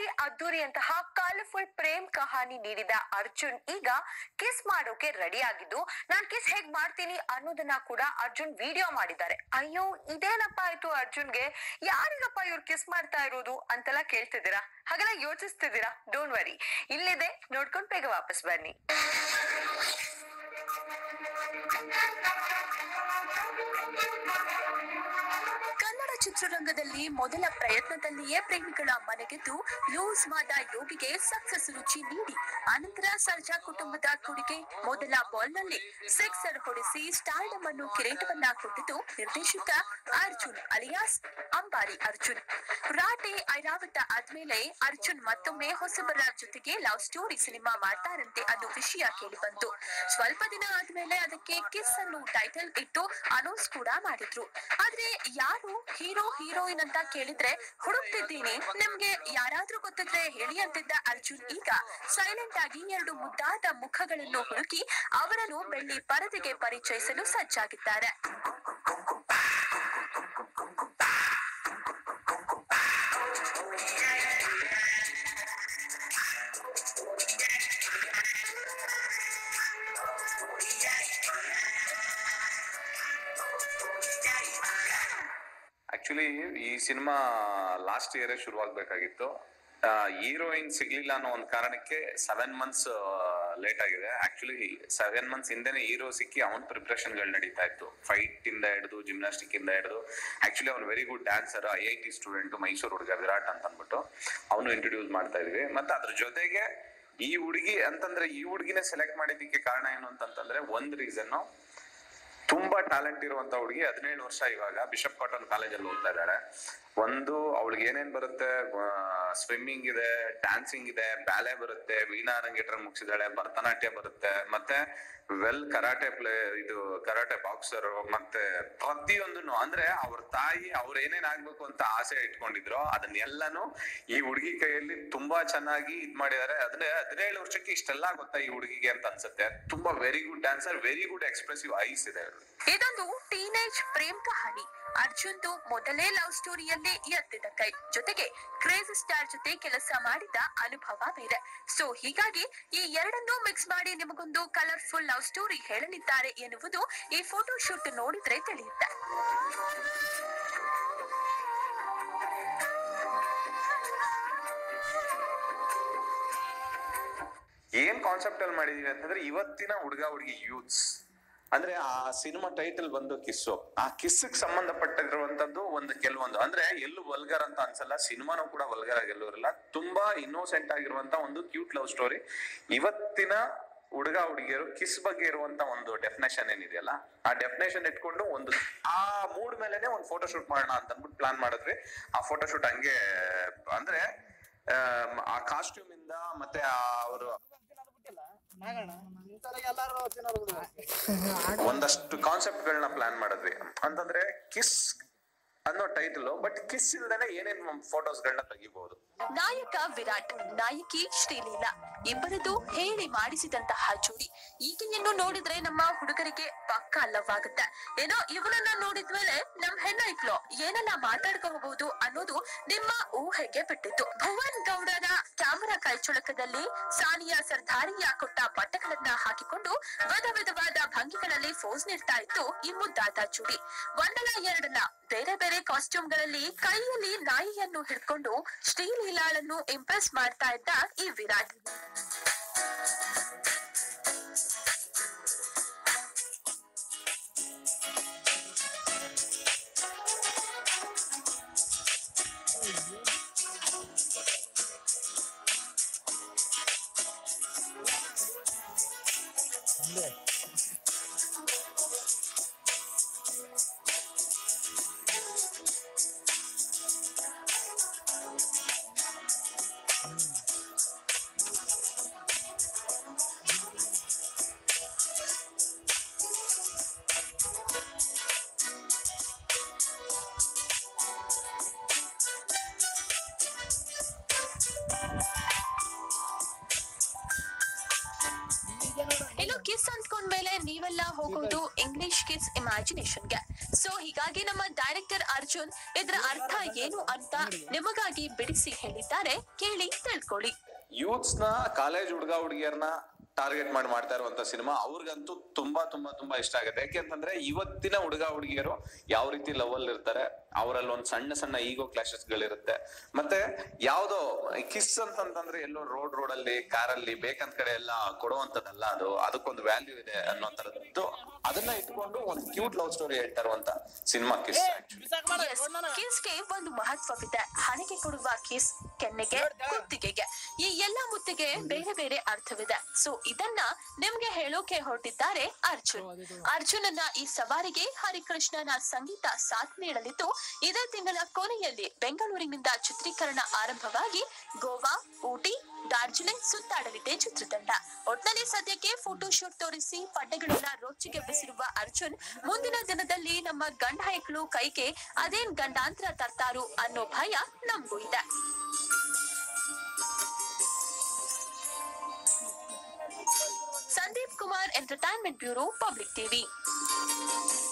ಅತಿ ಅದ್ದೂರಿಯಂತಹ ಕಲರ್ಫುಲ್ ಪ್ರೇಮ್ ಕಹಾನಿ ನೀಡಿದ ಅರ್ಜುನ್ ಈಗ ಕಿಸ್ ಮಾಡೋಕೆ ರೆಡಿ ಆಗಿದ್ದು ನಾನ್ ಕಿಸ್ ಹೇಗ್ ಮಾಡ್ತೀನಿ ಅನ್ನೋದನ್ನ ಕೂಡ ಅರ್ಜುನ್ ವಿಡಿಯೋ ಮಾಡಿದ್ದಾರೆ ಅಯ್ಯೋ ಇದೇನಪ್ಪ ಆಯ್ತು ಅರ್ಜುನ್ಗೆ ಯಾರಿಗಪ್ಪ ಇವ್ರು ಕಿಸ್ ಮಾಡ್ತಾ ಇರೋದು ಅಂತೆಲ್ಲ ಕೇಳ್ತಿದ್ದೀರಾ ಹಾಗೆಲ್ಲ ಯೋಚಿಸ್ತಿದ್ದೀರಾ ಡೋಂಟ್ ವರಿ ಇಲ್ಲಿದೆ ನೋಡ್ಕೊಂಡ್ ಬೇಗ ವಾಪಸ್ ಬನ್ನಿ ಕನ್ನಡ ಚಿತ್ರರಂಗದಲ್ಲಿ ಮೊದಲ ಪ್ರಯತ್ನದಲ್ಲಿಯೇ ಪ್ರೇಮಿಗಳ ಮನೆಗೆದ್ದು ಲೂಸ್ ಮಾದ ಯೋಗಿಗೆ ಸಕ್ಸಸ್ ರುಚಿ ನೀಡಿ ಅನಂತರ ಸರ್ಜಾ ಕುಟುಂಬದ ಕೊಡುಗೆ ಮೊದಲ ಬಾಲ್ನಲ್ಲಿ ಸಿಕ್ಸರ್ ಹೊಡೆಸಿ ಸ್ಟಾರ್ಡಮ್ ಅನ್ನು ಕಿರೀಟವನ್ನ ಕೊಟ್ಟಿದ್ದು ನಿರ್ದೇಶಕ ಅರ್ಜುನ್ ಅಲಿಯಾಸ್ ಅಂಬಾರಿ ಅರ್ಜುನ್ ರಾಟೆ ಐರಾವತ ಆದ್ಮೇಲೆ ಅರ್ಜುನ್ ಮತ್ತೊಮ್ಮೆ ಹೊಸಬರ ಜೊತೆಗೆ ಲವ್ ಸ್ಟೋರಿ ಸಿನಿಮಾ ಮಾಡ್ತಾರಂತೆ ಅನ್ನೋ ವಿಷಯ ಕೇಳಿ ಬಂತು ಸ್ವಲ್ಪ ದಿನ ಆದ್ಮೇಲೆ ಅದಕ್ಕೆ ಕಿಸ್ ಅನ್ನು ಟೈಟಲ್ ಇಟ್ಟು ಅನೌನ್ಸ್ ಕೂಡ ಮಾಡಿದ್ರು ಆದ್ರೆ ಯಾರು ಹೀರೋ ಹೀರೋಯಿನ್ ಅಂತ ಕೇಳಿದ್ರೆ ಹುಡುಕ್ತಿದ್ದೀನಿ ನಿಮ್ಗೆ ಯಾರಾದ್ರೂ ಗೊತ್ತಿದ್ರೆ ಹೇಳಿ ಅಂತಿದ್ದ ಅರ್ಜುನ್ ಈಗ ಸೈಲೆಂಟ್ ಆಗಿ ಎರಡು ಮುದ್ದಾದ ಮುಖಗಳನ್ನು ಹುಡುಕಿ ಅವರನ್ನು ಬೆಳ್ಳಿ ಪರದೆಗೆ ಪರಿಚಯಿಸಲು ಸಜ್ಜಾಗಿದ್ದಾರೆ ಆಕ್ಚುಲಿ ಈ ಸಿನಿಮಾ ಲಾಸ್ಟ್ ಇಯರೇ ಶುರುವಾಗಬೇಕಾಗಿತ್ತು ಹೀರೋಯಿನ್ ಸಿಗ್ಲಿಲ್ಲ ಅನ್ನೋ ಒಂದು ಕಾರಣಕ್ಕೆ ಸೆವೆನ್ ಮಂತ್ಸ್ ಲೇಟ್ ಆಗಿದೆ ಆಕ್ಚುಲಿ ಸೆವೆನ್ ಮಂತ್ಸ್ ಹಿಂದೆನೆ ಹೀರೋ ಸಿಕ್ಕಿ ಅವನ ಪ್ರಿಪ್ರೇಷನ್ಗಳು ನಡೀತಾ ಇತ್ತು ಫೈಟ್ ಇಂದ ಹಿಡಿದು ಜಿಮ್ನಾಸ್ಟಿಕ್ ಇಂದ ಹಿಡಿದು ಆಕ್ಚುಲಿ ಅವ್ನು very good dancer I I T student Mysuru ಹುಡುಗ ವಿರಾಟ್ ಅಂತ ಅಂದ್ಬಿಟ್ಟು ಅವನು ಇಂಟ್ರೊಡ್ಯೂಸ್ ಮಾಡ್ತಾ ಇದ್ವಿ ಮತ್ತೆ ಅದ್ರ ಜೊತೆಗೆ ಈ ಹುಡುಗಿ ಅಂತಂದ್ರೆ ಈ ಹುಡುಗಿನೇ ಸೆಲೆಕ್ಟ್ ಮಾಡಿದ್ದಕ್ಕೆ ಕಾರಣ ಏನು ಅಂತಂತಂದ್ರೆ ಒಂದ್ ರೀಸನ್ ತುಂಬಾ ಟ್ಯಾಲೆಂಟ್ ಇರುವಂತ ಹುಡುಗಿ ಹದಿನೇಳು ವರ್ಷ ಇವಾಗ ಬಿಷಪ್ ಕಾಟನ್ ಕಾಲೇಜಲ್ಲಿ ಓದ್ತಾ ಇದ್ದಾಳೆ ಒಂದು ಅವಳಿಗೆ ಏನೇನ್ ಬರುತ್ತೆ ಸ್ವಿಮ್ಮಿಂಗ್ ಇದೆ ಡ್ಯಾನ್ಸಿಂಗ್ ಇದೆ ಬ್ಯಾಲೆ ಬರುತ್ತೆ ವೀಣಾ ರಂಗೇಟ್ರ ಮುಗಿಸಿದಾಳೆ ಭರತನಾಟ್ಯ ಬರುತ್ತೆ ಮತ್ತೆ ವೆಲ್ ಕರಾಟೆ ಪ್ಲೇ ಇದು ಕರಾಟೆ ಬಾಕ್ಸರ್ ಮತ್ತೆ ಪ್ರತಿಯೊಂದನ್ನು ಅಂದ್ರೆ ಅವ್ರ ತಾಯಿ ಅವ್ರ ಏನೇನ್ ಆಗ್ಬೇಕು ಅಂತ ಆಸೆ ಇಟ್ಕೊಂಡಿದ್ರು ಅದನ್ನೆಲ್ಲಾನು ಈ ಹುಡುಗಿ ಕೈಯಲ್ಲಿ ತುಂಬಾ ಚೆನ್ನಾಗಿ ಇದ್ ಮಾಡಿದ್ದಾರೆ ಅಂದ್ರೆ ಹದಿನೇಳು ವರ್ಷಕ್ಕೆ ಇಷ್ಟೆಲ್ಲ ಗೊತ್ತಾ ಈ ಹುಡುಗಿಗೆ ಅಂತ ಅನ್ಸುತ್ತೆ ತುಂಬಾ very good dancer very good expressive eyes ಇದೆ ಅವ್ರಿಗೆ. ಇದೊಂದು ಟೀನೇಜ್ ಪ್ರೇಮ್ ಕಹಾನಿ ಅರ್ಜುನ್ದು ಮೊದಲೇ ಲವ್ ಸ್ಟೋರಿಯಲ್ಲೇ ಎತ್ತಿದ ಕೈ ಜೊತೆಗೆ ಕ್ರೇಜ್ ಸ್ಟಾರ್ ಜೊತೆ ಕೆಲಸ ಮಾಡಿದ ಅನುಭವ ಬೇರೆ ಸೊ ಹೀಗಾಗಿ ಈ ಎರಡನ್ನೂ ಮಿಕ್ಸ್ ಮಾಡಿ ನಿಮಗೊಂದು ಕಲರ್ಫುಲ್ ಲವ್ ಸ್ಟೋರಿ ಹೇಳಲಿದ್ದಾರೆ ಎನ್ನುವುದು ಈ ಫೋಟೋ ಶೂಟ್ ನೋಡಿದ್ರೆ ತಿಳಿಯುತ್ತೆ ಏನ್ ಕಾನ್ಸೆಪ್ಟ್ ಅಲ್ಲಿ ಮಾಡಿದೀವಿ ಅಂತಂದ್ರೆ ಇವತ್ತಿನ ಹುಡುಗ ಹುಡುಗಿ ಯೂತ್ಸ್ ಅಂದ್ರೆ ಆ ಸಿನಿಮಾ ಟೈಟಲ್ ಬಂದು ಕಿಸ್ಸು ಆ ಕಿಸ್ಸಿಗೆ ಸಂಬಂಧಪಟ್ಟಿರುವಂತದ್ದು ಒಂದು ಕೆಲವೊಂದು ಅಂದ್ರೆ ಎಲ್ಲೂ ವಲ್ಗರ್ ಅಂತ ಅನ್ಸಲ್ಲ ಸಿನಿಮಾನು ಕೂಡ ವಲ್ಗರ್ ಆಗಿ ಎಲ್ಲೂ ಇರಲ್ಲ ತುಂಬಾ ಇನ್ನೋಸೆಂಟ್ ಆಗಿರುವಂತ ಒಂದು ಕ್ಯೂಟ್ ಲವ್ ಸ್ಟೋರಿ ಇವತ್ತಿನ ಹುಡುಗ ಹುಡುಗಿಯರು ಕಿಸ್ ಬಗ್ಗೆ ಇರುವಂತ ಒಂದು ಡೆಫಿನೇಷನ್ ಏನಿದೆಯಲ್ಲ ಆ ಡೆಫಿನೇಷನ್ ಇಟ್ಕೊಂಡು ಒಂದು ಆ ಮೂಡ್ ಮೇಲೆನೆ ಒಂದು ಫೋಟೋ ಶೂಟ್ ಮಾಡೋಣ ಅಂತ ಅಂದ್ಬಿಟ್ಟು ಪ್ಲಾನ್ ಮಾಡಿದ್ವಿ ಆ ಫೋಟೋ ಶೂಟ್ ಹಂಗೆ ಅಂದ್ರೆ ಆಮ್, ಆ ಕಾಸ್ಟ್ಯೂಮ್ ಇಂದ ಮತ್ತೆ ಆ ಅವರು ಒಂದಷ್ಟು ಕಾನ್ಸೆಪ್ಟ್ ಗಳನ್ನ ಪ್ಲಾನ್ ಮಾಡಿದ್ವಿ ಅಂತಂದ್ರೆ ಕಿಸ್ ಅನ್ನೋ ಟೈಟಲ್ ಬಟ್ ಕಿಸ್ ಇಲ್ದೇನೆ ಏನೇನ್ ಫೋಟೋಸ್ ಗಳನ್ನ ತೆಗಿಬಹುದು ನಾಯಕ ವಿರಾಟ್ ನಾಯಕಿ ಶ್ರೀಲೀಲಾ ಇಬ್ಬರದು ಹೇಳಿ ಮಾಡಿಸಿದಂತಹ ಜೋಡಿ ಈಕೆಯನ್ನು ನೋಡಿದ್ರೆ ನಮ್ಮ ಹುಡುಗರಿಗೆ ಪಕ್ಕ ಲವ್ವಾಗುತ್ತೆ ಏನೋ ಇವನನ್ನ ನೋಡಿದ್ಮೇಲೆ ನಮ್ ಹೆಣ್ಣೈಕ್ಳು ಏನೆಲ್ಲ ಮಾತಾಡ್ಕೋಬಹುದು ಅನ್ನೋದು ನಿಮ್ಮ ಊಹೆಗೆ ಬಿಟ್ಟಿತ್ತು ಭುವನ್ ಗೌಡರ ಕ್ಯಾಮರಾ ಕೈಚೊಳಕದಲ್ಲಿ ಸಾನಿಯಾ ಸರ್ದಾರಿಯ ಕೊಟ್ಟ ಬಟ್ಟೆಗಳನ್ನ ಹಾಕಿಕೊಂಡು ವಿಧ ವಿಧವಾದ ಭಂಗಿಗಳಲ್ಲಿ ಫೋಸ್ ನೀಡ್ತಾ ಇತ್ತು ಈ ಮುದ್ದಾದ ಜೋಡಿ ಒಂದಲ್ಲ ಎರಡಲ್ಲ ಬೇರೆ ಬೇರೆ ಕಾಸ್ಟ್ಯೂಮ್ಗಳಲ್ಲಿ ಕೈಯಲ್ಲಿ ನಾಯಿಯನ್ನು ಹಿಡ್ಕೊಂಡು ಶ್ರೀಲೀಲಾಳನ್ನು ಇಂಪ್ರೆಸ್ ಮಾಡ್ತಾ ಇದ್ದ ಈ ವಿರಾಟ್ ನೀವೆಲ್ಲ ಹೋಗೋದು ಇಂಗ್ಲಿಷ್ ಕಿಡ್ಸ್ ಇಮ್ಯಾಜಿನೇಷನ್ಗೆ ಸೊ ಹೀಗಾಗಿ ನಮ್ಮ ಡೈರೆಕ್ಟರ್ ಅರ್ಜುನ್ ಇದರ ಅರ್ಥ ಏನು ಅಂತ ನಿಮಗಾಗಿ ಬಿಡಿಸಿ ಹೇಳಿದ್ದಾರೆ ಕೇಳಿ ತಿಳ್ಕೊಳ್ಳಿ ಯೂತ್ಸ್ ನ ಕಾಲೇಜ್ ಹುಡುಗ ಹುಡುಗಿಯರ್ನ ಟಾರ್ಗೆಟ್ ಮಾಡಿ ಮಾಡ್ತಾ ಇರುವಂತ ಸಿನಿಮಾ ಅವ್ರಿಗಂತೂ ತುಂಬಾ ತುಂಬಾ ತುಂಬಾ ಇಷ್ಟ ಆಗುತ್ತೆ ಯಾಕೆಂತಂದ್ರೆ ಇವತ್ತಿನ ಹುಡುಗ ಹುಡುಗಿಯರು ಯಾವ ರೀತಿ ಲವ್ ಅಲ್ಲಿ ಇರ್ತಾರೆ ಅವರಲ್ಲಿ ಒಂದ್ ಸಣ್ಣ ಸಣ್ಣ ಈಗೋ ಕ್ಲಾಶಸ್ ಗಳಿರುತ್ತೆ ಮತ್ತೆ ಯಾವ್ದೋ ಕಿಸ್ ಅಂತಂತಂದ್ರೆ ಎಲ್ಲೋ ರೋಡ್ ರೋಡ್ ಅಲ್ಲಿ ಕಾರಲ್ಲಿ ಬೇಕಂತ ಕಡೆ ಎಲ್ಲ ಕೊಡುವಂತದ್ದಲ್ಲ ಅದು ಅದಕ್ಕೊಂದು ವ್ಯಾಲ್ಯೂ ಇದೆ ಅನ್ನೋ ತರದ್ದು ಅದನ್ನ ಇಟ್ಕೊಂಡು ಒಂದು ಕ್ಯೂಟ್ ಲವ್ ಸ್ಟೋರಿ ಹೇಳ್ತಾ ಇರುವಂತ ಸಿನಿಮಾ ಕಿಸ್ ಕಿಸ್ಗೆ ಒಂದು ಮಹತ್ವವಿದೆ ಹಣೆಗೆ ಕೊಡುವ ಕಿಸ್ ಕೆನ್ನೆಗೆ ಕುತ್ತಿಗೆಗೆ ಈ ಎಲ್ಲ ಮುತ್ತಿಗೆ ಬೇರೆ ಬೇರೆ ಅರ್ಥವಿದೆ ಸೊ ಇದನ್ನ ನಿಮ್ಗೆ ಹೇಳೋಕೆ ಹೊರಟಿದ್ದಾರೆ ಅರ್ಜುನ್ ಅರ್ಜುನನ ಈ ಸವಾರಿಗೆ ಹರಿಕೃಷ್ಣನ ಸಂಗೀತ ಸಾಥ್ ನೀಡಲಿದ್ದು ಇದೇ ತಿಂಗಳ ಕೊನೆಯಲ್ಲಿ ಬೆಂಗಳೂರಿನಿಂದ ಚಿತ್ರೀಕರಣ ಆರಂಭವಾಗಿ ಗೋವಾ ಊಟಿ ಡಾರ್ಜಿಲಿಂಗ್ ಸುತ್ತಾಡಲಿದೆ ಚಿತ್ರತಂಡ ಒಟ್ನಲ್ಲಿ ಸದ್ಯಕ್ಕೆ ಫೋಟೋ ಶೂಟ್ ತೋರಿಸಿ ಪಡ್ಡೆಗಳನ್ನ ರೊಚ್ಚಿಗೆಬ್ಬಿಸಿರುವ ಅರ್ಜುನ್ ಮುಂದಿನ ದಿನದಲ್ಲಿ ನಮ್ಮ ಗಂಡ ಹೈಕ್ಳು ಕೈಗೆ ಅದೇನ್ ಗಂಡಾಂತರ ತರ್ತಾರು ಅನ್ನೋ ಭಯ ನಮಗೂ ಇದೆ Sandeep Kumar entertainment bureau public TV